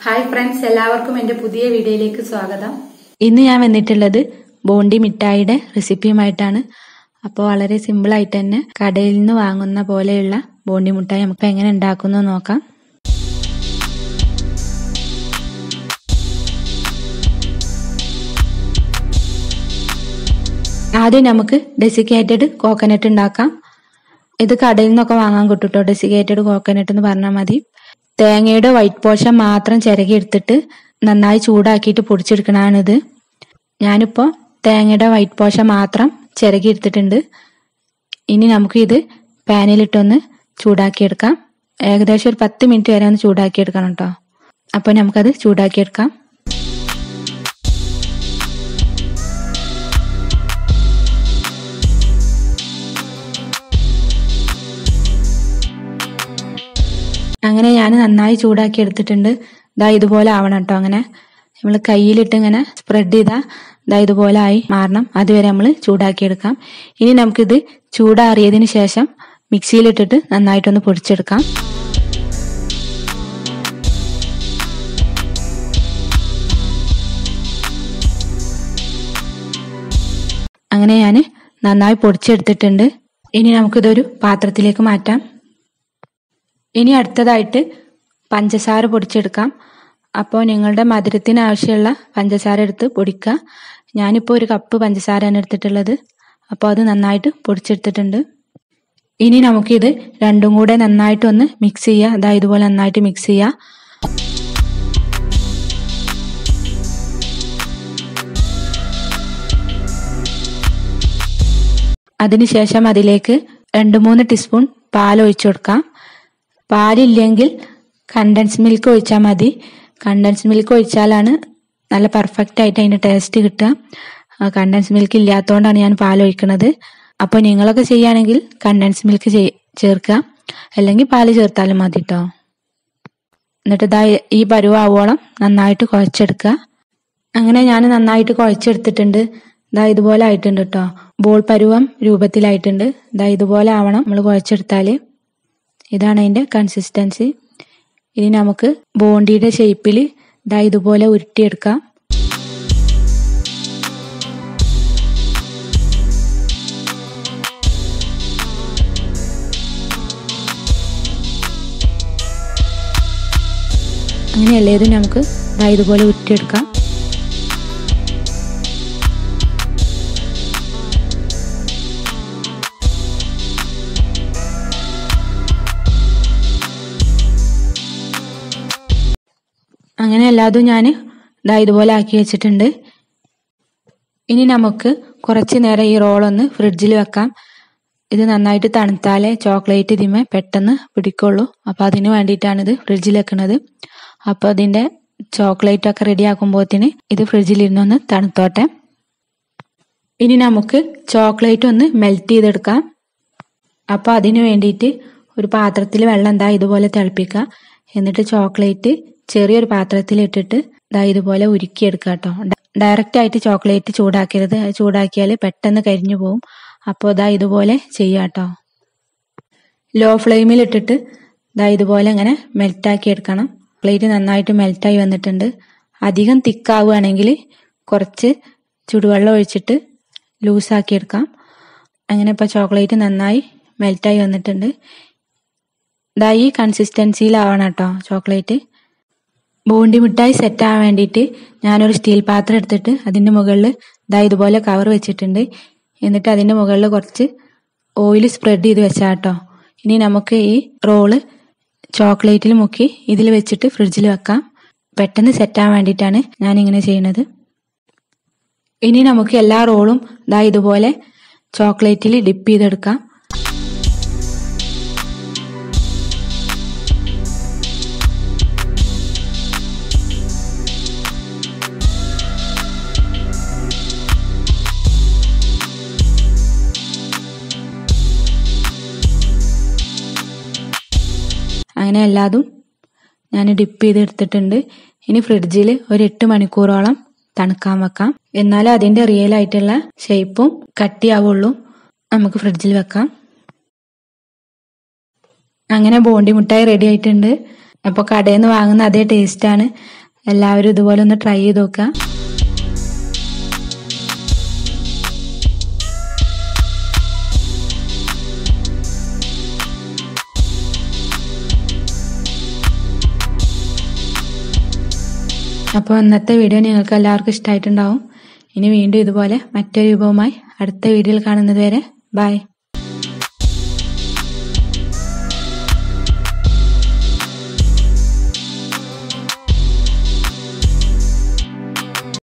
hi friends എല്ലാവർക്കും എന്റെ പുതിയ വീഡിയോയിലേക്ക് സ്വാഗതം ഇന്ന് ഞാൻ വന്നിട്ടുള്ളത് ബോണ്ടി മിഠായിയുടെ റെസിപ്പിയുമായിട്ടാണ് അപ്പോൾ വളരെ സിമ്പിൾ ആയിട്ട് തന്നെ കടയിൽ നിന്ന് വാങ്ങുന്ന പോലെയുള്ള ബോണ്ടി മിഠായി നമുക്ക് എങ്ങനെ ഉണ്ടാക്കുന്നു നോക്കാം ആദ്യം നമുക്ക് ഡെസിക്കേറ്റഡ് കോക്കനട്ട് ഉണ്ടാക്കാം ഇത് കടയിൽ നിന്നൊക്കെ വാങ്ങാൻ കിട്ടും കേട്ടോ ഡെസിക്കേറ്റഡ് കോക്കനട്ട് എന്ന് പറഞ്ഞാൽ മതി തേങ്ങയുടെ വൈറ്റ് പോർഷൻ മാത്രം ചിരകി എടുത്തിട്ട് നന്നായി ചൂടാക്കിയിട്ട് പൊടിച്ചെടുക്കണമാണിത് ഞാനിപ്പോൾ തേങ്ങയുടെ വൈറ്റ് പോർഷൻ മാത്രം ചിരകി എടുത്തിട്ടുണ്ട് ഇനി നമുക്ക് ഇത് പാനിലിട്ടൊന്ന് ചൂടാക്കിയെടുക്കാം ഏകദേശം ഒരു പത്ത് മിനിറ്റ് വരെ ഒന്ന് ചൂടാക്കിയെടുക്കണം കേട്ടോ അപ്പോൾ നമുക്കത് ചൂടാക്കിയെടുക്കാം അങ്ങനെ ഞാൻ നന്നായി ചൂടാക്കി എടുത്തിട്ടുണ്ട് ഇതാ ഇതുപോലെ ആവണം കേട്ടോ അങ്ങനെ നമ്മൾ കയ്യിലിട്ട് ഇങ്ങനെ സ്പ്രെഡ് ചെയ്താൽ ഇതാ ഇതുപോലെ ആയി മാറണം അതുവരെ നമ്മൾ ചൂടാക്കി എടുക്കാം ഇനി നമുക്കിത് ചൂടാറിയതിന് ശേഷം മിക്സിയിലിട്ടിട്ട് നന്നായിട്ടൊന്ന് പൊടിച്ചെടുക്കാം അങ്ങനെ ഞാൻ നന്നായി പൊടിച്ചെടുത്തിട്ടുണ്ട് ഇനി നമുക്കിതൊരു പാത്രത്തിലേക്ക് മാറ്റാം ഇനി അടുത്തതായിട്ട് പഞ്ചസാര പൊടിച്ചെടുക്കാം അപ്പോൾ നിങ്ങളുടെ മധുരത്തിന് ആവശ്യമുള്ള പഞ്ചസാര എടുത്ത് പൊടിക്കുക ഞാനിപ്പോൾ ഒരു കപ്പ് പഞ്ചസാരയാണ് എടുത്തിട്ടുള്ളത് അപ്പോൾ അത് നന്നായിട്ട് പൊടിച്ചെടുത്തിട്ടുണ്ട് ഇനി നമുക്കിത് രണ്ടും കൂടെ നന്നായിട്ട് ഒന്ന് മിക്സ് ചെയ്യുക അതായത് ഇതുപോലെ നന്നായിട്ട് മിക്സ് ചെയ്യുക അതിനുശേഷം അതിലേക്ക് രണ്ട് മൂന്ന് ടീസ്പൂൺ പാൽ ഒഴിച്ചു കൊടുക്കാം പാലില്ലെങ്കിൽ കണ്ടൻസ് മിൽക്ക് ഒഴിച്ചാൽ മതി കണ്ടൻസ് മിൽക്ക് ഒഴിച്ചാലാണ് നല്ല പെർഫെക്റ്റ് ആയിട്ട് അതിന്റെ ടേസ്റ്റ് കിട്ടുക കണ്ടൻസ് മിൽക്ക് ഇല്ലാത്തതുകൊണ്ടാണ് ഞാൻ പാൽ ഒഴിക്കുന്നത് അപ്പോൾ നിങ്ങളൊക്കെ ചെയ്യുകയാണെങ്കിൽ കണ്ടൻസ് മിൽക്ക് ചേർക്കുക അല്ലെങ്കിൽ പാല് ചേർത്താലും മതി കേട്ടോ എന്നിട്ട് ഇതാ ഈ പരുവാവോളം നന്നായിട്ട് കുഴച്ചെടുക്കുക അങ്ങനെ ഞാൻ നന്നായിട്ട് കുഴച്ചെടുത്തിട്ടുണ്ട് ഇതാ ഇതുപോലെ ആയിട്ടുണ്ട് കേട്ടോ ബോൾ പരുവം രൂപത്തിലായിട്ടുണ്ട് ഇതാ ഇതുപോലെ ആവണം നമ്മൾ കുഴച്ചെടുത്താൽ ഇതാണ് അതിന്റെ കൺസിസ്റ്റൻസി ഇനി നമുക്ക് ബോണ്ടിയുടെ ഷേപ്പിൽ ഇതാ ഇതുപോലെ ഉരുട്ടിയെടുക്കാം അങ്ങനെ എല്ലാതും നമുക്ക് ഇതാ ഇതുപോലെ ഉരുട്ടിയെടുക്കാം അങ്ങനെ എല്ലാതും ഞാൻ ഇതാ ഇതുപോലെ ആക്കി വെച്ചിട്ടുണ്ട് ഇനി നമുക്ക് കുറച്ച് നേരം ഈ റോളൊന്ന് ഫ്രിഡ്ജിൽ വെക്കാം ഇത് നന്നായിട്ട് തണുത്താലേ ചോക്ലേറ്റ് ഇതിമേ പെട്ടെന്ന് പിടിക്കുള്ളൂ അപ്പോൾ അതിന് വേണ്ടിയിട്ടാണ് ഇത് ഫ്രിഡ്ജിൽ വെക്കുന്നത് അപ്പോൾ അതിൻ്റെ ചോക്ലേറ്റ് ഒക്കെ റെഡി ആക്കുമ്പോഴത്തേന് ഇത് ഫ്രിഡ്ജിൽ ഇരുന്നൊന്ന് തണുത്തോട്ടെ ഇനി നമുക്ക് ചോക്ലേറ്റ് ഒന്ന് മെൽറ്റ് ചെയ്തെടുക്കാം അപ്പോൾ അതിന് വേണ്ടിയിട്ട് ഒരു പാത്രത്തിൽ വെള്ളം എന്താ ഇതുപോലെ തിളപ്പിക്കുക എന്നിട്ട് ചോക്ലേറ്റ് ചെറിയൊരു പാത്രത്തിൽ ഇട്ടിട്ട് ഇതാ ഇതുപോലെ ഉരുക്കിയെടുക്കുക കേട്ടോ ഡയറക്റ്റ് ആയിട്ട് ചോക്ലേറ്റ് ചൂടാക്കരുത് അത് ചൂടാക്കിയാൽ പെട്ടെന്ന് കരിഞ്ഞു പോകും അപ്പോൾ ഇതാ ഇതുപോലെ ചെയ്യാം കേട്ടോ ലോ ഫ്ലെയിമിൽ ഇട്ടിട്ട് ഇതാ ഇതുപോലെ ഇങ്ങനെ മെൽറ്റാക്കി എടുക്കണം ചോക്ലേറ്റ് നന്നായിട്ട് മെൽറ്റായി വന്നിട്ടുണ്ട് അധികം തിക്കാവുകയാണെങ്കിൽ കുറച്ച് ചുടുവെള്ളം ഒഴിച്ചിട്ട് ലൂസാക്കി എടുക്കാം അങ്ങനെ ഇപ്പോൾ ചോക്ലേറ്റ് നന്നായി മെൽറ്റായി വന്നിട്ടുണ്ട് ഇതാ ഈ കൺസിസ്റ്റൻസിയിലാവണം കേട്ടോ ചോക്ലേറ്റ് ബോണ്ടി മിഠായി സെറ്റ് ആവാൻ വേണ്ടിയിട്ട് ഞാനൊരു സ്റ്റീൽ പാത്രം എടുത്തിട്ട് അതിൻ്റെ മുകളിൽ ഇതാ ഇതുപോലെ കവർ വെച്ചിട്ടുണ്ട് എന്നിട്ട് അതിൻ്റെ മുകളിൽ കുറച്ച് ഓയിൽ സ്പ്രെഡ് ചെയ്ത് വെച്ചാൽ കേട്ടോ ഇനി നമുക്ക് ഈ റോള് ചോക്ലേറ്റിൽ മുക്കി ഇതിൽ വെച്ചിട്ട് ഫ്രിഡ്ജിൽ വെക്കാം പെട്ടെന്ന് സെറ്റ് ആവാൻ വേണ്ടിയിട്ടാണ് ഞാൻ ഇങ്ങനെ ചെയ്യുന്നത് ഇനി നമുക്ക് എല്ലാ റോളും ഇതാ ഇതുപോലെ ചോക്ലേറ്റിൽ ഡിപ്പ് ചെയ്തെടുക്കാം അങ്ങനെ എല്ലാതും ഞാൻ ഡിപ്പ് ചെയ്തെടുത്തിട്ടുണ്ട് ഇനി ഫ്രിഡ്ജിൽ ഒരു എട്ട് മണിക്കൂറോളം തണുക്കാൻ വെക്കാം എന്നാലും അതിന്റെ റിയൽ ആയിട്ടുള്ള ഷേപ്പും കട്ടിയാവുള്ളൂ നമുക്ക് ഫ്രിഡ്ജിൽ വെക്കാം അങ്ങനെ ബോണ്ടി മിഠായി റെഡി ആയിട്ടുണ്ട് അപ്പോൾ കടയിൽ നിന്ന് വാങ്ങുന്ന അതേ ടേസ്റ്റാണ് എല്ലാവരും ഇതുപോലെ ഒന്ന് ട്രൈ ചെയ്ത് നോക്കുക അപ്പോൾ ഇന്നത്തെ വീഡിയോ നിങ്ങൾക്ക് എല്ലാവർക്കും ഇഷ്ടമായിട്ടുണ്ടാവും ഇനി വീണ്ടും ഇതുപോലെ മറ്റൊരു രൂപവുമായി അടുത്ത വീഡിയോയിൽ കാണുന്നത് വരെ ബൈ